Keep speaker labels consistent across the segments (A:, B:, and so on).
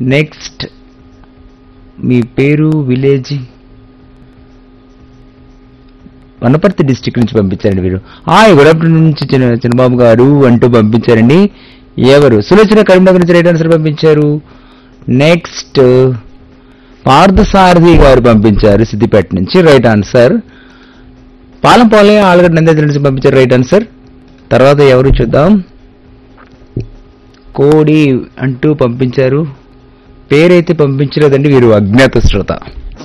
A: Next మీ పేరు village Wanaparthy district నుంచి పంపించారండి వీరు హాయ్ గుడ్ ఆఫ్టర్నూన్ నుంచి చిన్న చిన్నబాబు గారు అంటూ పంపించారండి ఎవరు సులోచన కరీంనగర్ నుంచి రైట్ ఆన్సర్ పంపించారు నెక్స్ట్ పార్థసారథి గారు పంపించారు సిద్దిపేట నుంచి రైట్ ఆన్సర్ పాలంపాలే ఆలగడ్డ నంద్యాల నుంచి పంపించారు రైట్ ఆన్సర్ తర్వాత ఎవరు చూద్దాం కోడి అంటూ పంపించారు పేరైతే పంపించలేదండి వీరు అజ్ఞాత శ్రోత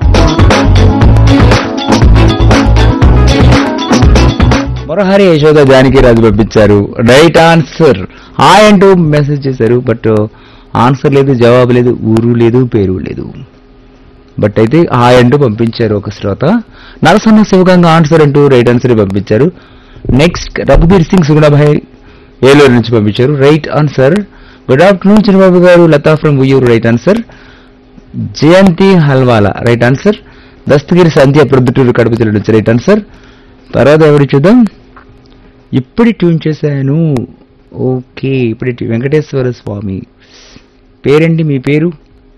A: మురహరి యశోద జానకి రాజు పంపించారు రైట్ ఆన్సర్ హాయ్ అంటూ మెసేజ్ చేశారు బట్ ఆన్సర్ లేదు జవాబు లేదు ఊరు లేదు పేరు లేదు బట్ అయితే హాయ్ అంటూ పంపించారు ఒక శ్రోత నరసన్న శివగంగా ఆన్సర్ అంటూ రైట్ ఆన్సర్ పంపించారు నెక్స్ట్ రఘుబీర్ సింగ్ సుగుణభాయ్ ఏలూరు నుంచి పంపించారు right answer good afternoon Chinnababu గారు Latha from Uyyuru right answer Jayanthi Halwala right answer Dastagiri Sandhya Proddatur Kadapa జిల్లా నుంచి రైట్ ఆన్సర్ తర్వాత ఎవరు చూద్దాం ఇప్పుడు ట్యూన్ చేశాను ఓకే ఇప్పుడు ట్యూ- వెంకటేశ్వర స్వామి పేరండి మీ పేరు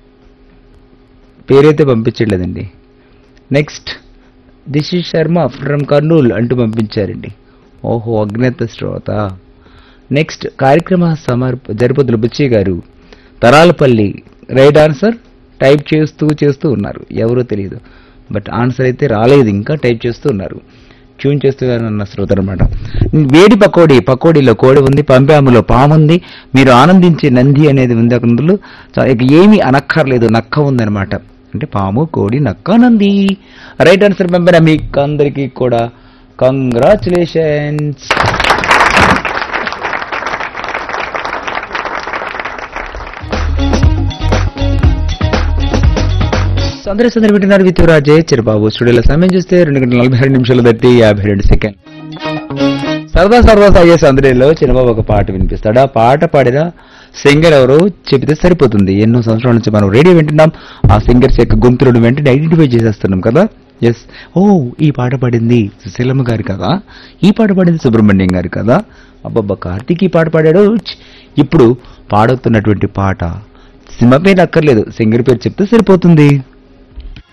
A: పేరైతే పంపించట్లేదండి next this is Sharma from Kurnool అంటూ పంపించారండి ఓహో అజ్ఞాత శ్రోత నెక్స్ట్ కార్యక్రమ సమర్ప జరుపతులు బుచ్చి గారు తరాలపల్లి రైట్ ఆన్సర్ టైప్ చేస్తూ చేస్తూ ఉన్నారు ఎవరో తెలియదు బట్ ఆన్సర్ అయితే రాలేదు ఇంకా టైప్ చేస్తూ ఉన్నారు ట్యూన్ చేస్తూ అన్న శ్రోత అనమాట వేడి పకోడీ పకోడీలో కోడి ఉంది పంపాములో పాము ఉంది మీరు ఆనందించే నంది అనేది ఉంది అక్కడ అందులో చా- ఇక ఏమీ అనక్కర్లేదు నక్క ఉందన్నమాట అంటే పాము కోడి నక్క నంది రైట్ ఆన్సర్ పంపిన మీకు అందరికీ కూడా కంగ్రాచులేషన్స్ అందరూ సందరి వింటున్నారు విత్ రాజే చిరబాబు స్టూడియోలో సమయం చూస్తే రెండు గంటల నలభై రెండు నిమిషాలు తట్టి యాభై రెండు సెకండ్ సరదా సరదా సాగే సందడిలో చిన్నబాబు ఒక పాట వినిపిస్తాడు ఆ పాట పాడిన సింగర్ ఎవరో చెబితే సరిపోతుంది ఎన్నో సంవత్సరాల నుంచి మనం రేడియో వింటున్నాం ఆ సింగర్స్ యొక్క గొంతులను వెంటనే ఐడెంటిఫై చేసేస్తున్నాం కదా ఎస్ ఓ ఈ పాట పాడింది సుశీలమ్మ గారు కదా ఈ పాట పాడింది సుబ్రహ్మణ్యం గారు కదా అబ్బబ్బా కార్తీక్ ఈ పాట పాడాడు ఛ్! ఇప్పుడు పాడుతున్నటువంటి పాట సినిమా పేరు అక్కర్లేదు సింగర్ పేరు చెప్తే సరిపోతుంది